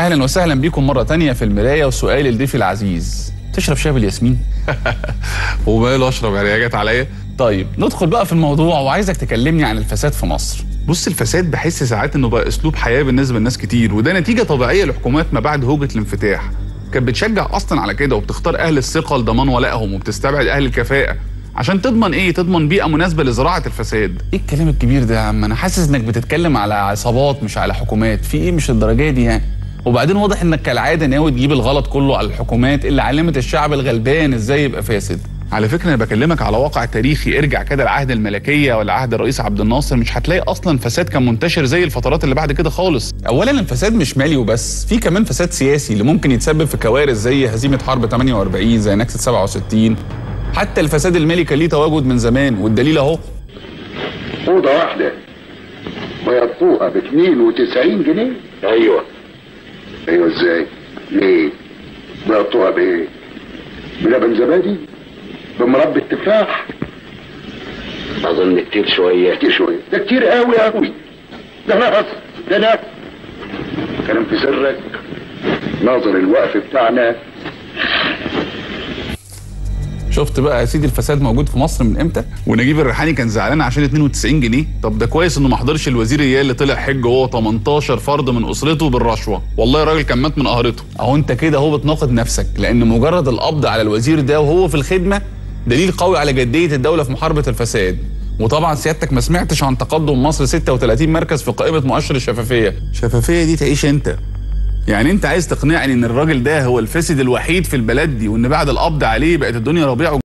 اهلا وسهلا بيكم مره تانية في المرايه وسؤال لضيفي العزيز تشرب شاي بالياسمين وماله اشرب يعني هي جت عليا طيب ندخل بقى في الموضوع وعايزك تكلمني عن الفساد في مصر بص الفساد بحس ساعات انه بقى اسلوب حياه بالنسبه لناس كتير وده نتيجه طبيعيه لحكومات ما بعد هوجه الانفتاح كانت بتشجع اصلا على كده وبتختار اهل الثقه لضمان ولائهم وبتستبعد اهل الكفاءه عشان تضمن ايه تضمن بيئه مناسبه لزراعه الفساد ايه الكلام الكبير ده يا عم انا حاسس انك بتتكلم على عصابات مش على حكومات في ايه مش الدرجه دي يعني وبعدين واضح انك كالعاده ناوي تجيب الغلط كله على الحكومات اللي علمت الشعب الغلبان ازاي يبقى فاسد على فكره انا بكلمك على واقع تاريخي ارجع كده لعهد الملكيه ولا عهد الرئيس عبد الناصر مش هتلاقي اصلا فساد كان منتشر زي الفترات اللي بعد كده خالص اولا الفساد مش مالي وبس في كمان فساد سياسي اللي ممكن يتسبب في كوارث زي هزيمه حرب 48 زي نكسه 67 حتى الفساد المالي كان ليه تواجد من زمان والدليل اهو أوضة واحدة بيضطوها ب 92 جنيه ايوه أيوة إزاي؟ ليه؟ بيضطوها بإيه؟ بلبن زبادي؟ بمربى التفاح؟ اظن كتير شويه كتير شوية ده كتير قوي قوي ده نقص ده نقص كلام في سرك ناظر الوقف بتاعنا شفت بقى يا سيدي الفساد موجود في مصر من امتى ونجيب الريحاني كان زعلان عشان 92 جنيه طب ده كويس انه ما حضرش الوزير اياه اللي طلع حج هو 18 فرد من اسرته بالرشوه والله الراجل كان مات من قهرته اهو انت كده اهو بتناقض نفسك لان مجرد القبض على الوزير ده وهو في الخدمه دليل قوي على جديه الدوله في محاربه الفساد وطبعا سيادتك ما سمعتش عن تقدم مصر 36 مركز في قائمه مؤشر الشفافيه شفافيه دي تعيش انت يعني انت عايز تقنعني ان الراجل ده هو الفاسد الوحيد في البلد دي وان بعد القبض عليه بقت الدنيا ربيع